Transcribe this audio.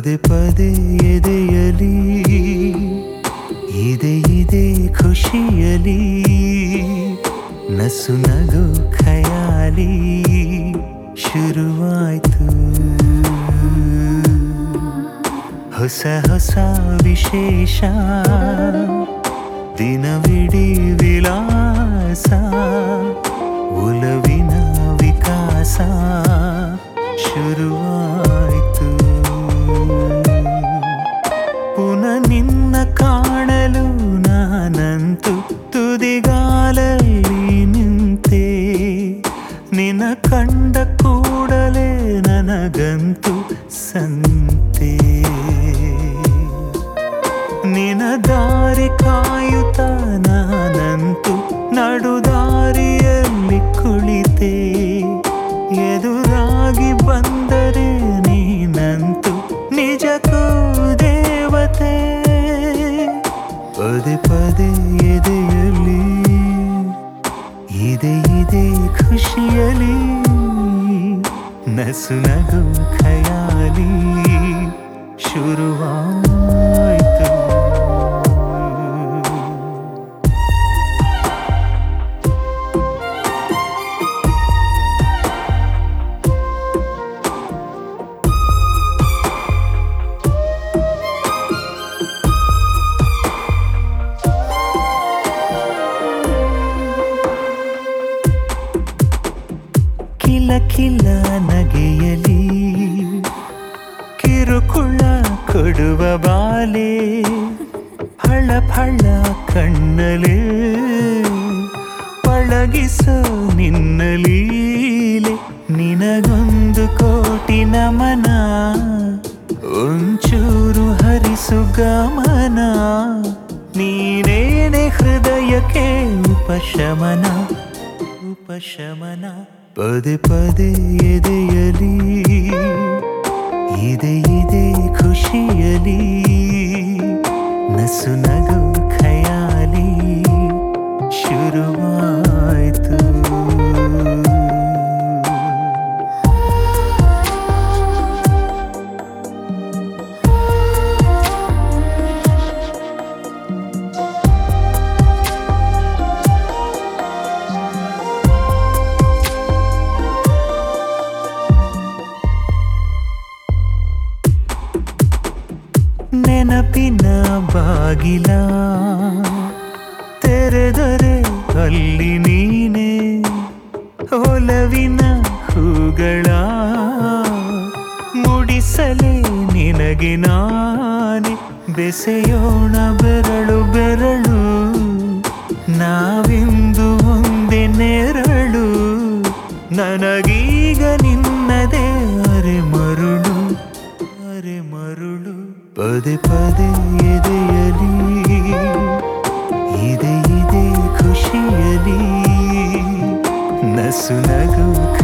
ಪದೇ ಪದೇ ಎದೆಯಲಿ ಇದೆ ಇದೆ ಖುಷಿಯಲಿ ನಸು ನಗು ಖಯಾಲಿ ಶುರುವಾಯ್ತು ಹೊಸ ಹೊಸ ವಿಶೇಷ ದಿನವಿಡೀ ವಿಲಾಸ ಒಲವಿನ ವಿಕಾಸ ಶುರುವಾಯ್ತು ಪುನಃ ನಿನ್ನ ಕಾಣಲು ನಾನಂತೂ ತುದಿಗಾಲಲ್ಲಿ ನಿಂತೆ ನಿನ್ನ ಕಂಡ ಕೂಡಲೇ ನನಗಂತೂ ಸಂತೆ ನಿನ ದಾರಿ ಕಾಯುತ್ತ ನಾನಂತೂ ನಡುದಾರಿಯಲ್ಲಿ ಕುಳಿತೆ ಎದುರಾಗಿ ಬಂದರೆ ನೀನಂತೂ ನಿಜಕ್ಕೂ ದೇವತೆ ಪದೇ ಪದೇ ಎದೆಯಲ್ಲಿ ಇದೆ ಇದೆ ಖುಷಿಯಲಿ ನಸು ನಗು ಖಯಾಲಿ ಶುರುವಾಯ್ತು ಕಿಲ ಕಿಲ ನಗೆಯಲಿ ಕಿರುಕುಳ ಕೊಡುವ ಬಾಲೆ ಫಳ ಫಳ ಕಣ್ಣಲೆ ಪಳಗಿಸೋ ನಿನ್ನ ಲೀಲೆ ನಿನಗೊಂದು ಕೋಟಿ ನಮನ ಒಂಚೂರು ಹರಿಸು ಗಮನ ನೀನೇನೆ ಹೃದಯಕ್ಕೆ ಉಪಶಮನ ಉಪಶಮನ ಪದೇ ಪದೇ ಎದೆಯಲಿ ಇದೆ ಇದೆ ಖುಷಿಯಲಿ ನಸು ನಗು ಖಯಾಲಿ ಶುರುವಾಯ್ತು ನೆನಪಿನ ಬಾಗಿಲ ತೆರೆದರೆ ಅಲ್ಲಿ ನೀನೆ ಒಲವಿನ ಹೂಗಳ ಮುಡಿಸಲೇ ನಿನಗೆ ನಾನೆ ಬೆಸೆಯೋಣ ಬೆರಳು ಬೆರಳು ನಾವಿಂದು ಒಂದೇ ನೆರಳು ನನಗೀಗ ನಿನ್ನದೇ ಅರೆ ಮರುಳು ಅರೆ ಮರುಳು ಪದೇ ಪದೇ ಎದೆಯಲಿ ಇದೆ ಇದೆ ಖುಷಿಯಲಿ ನಸು ನಗು